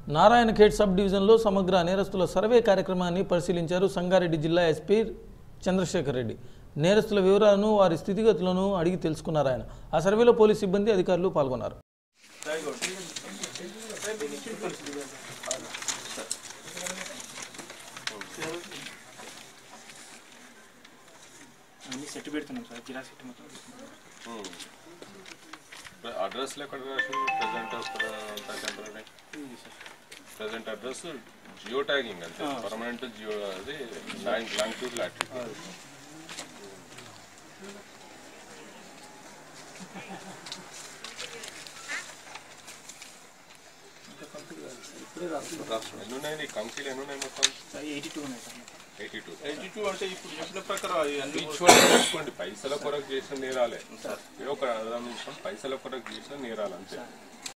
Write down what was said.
Narayankhed sub డివిజన్లో సమగ్ర నేరస్తుల సర్వే కార్యక్రమాన్ని పరిశీలించారు సంగారెడ్డి జిల్లా ఎస్పీ చంద్రశేఖర్ రెడ్డి నేరస్తుల వివరాలను వారి స్థితిగతులను అడిగి తెలుసుకున్నారు ఆయన ఆ సర్వేలో పోలీస్ సిబ్బంది అధికారులు పాల్గొన్నారు అన్ని సెట్ పెడుతున్నాం సార్ జిరా సెట్ మొత్తం అడ్రస్లు ఎక్కడ రాసింది present temporary present address geo tagging అంతే పర్మనెంట్ జియో అది లాంగ్ లాంగ్ట్యూడ్ లాటిట్యూడ్ ఎన్ని ఉన్నాయి నీ కంపెనీలు ఎన్ని ఉన్నాయి మొత్తం సార్ ఎయిటీ టూ ఉన్నాయి sir eighty two eighty two అంటే ఇప్పుడు చెప్పిన ప్రకారం అవి అన్ని చూసుకోండి పైసల కొరకు చేసిన నేరాలే ఏదో ఒక అర్థం పైసల కొరకు చేసిన నేరాలు అంతే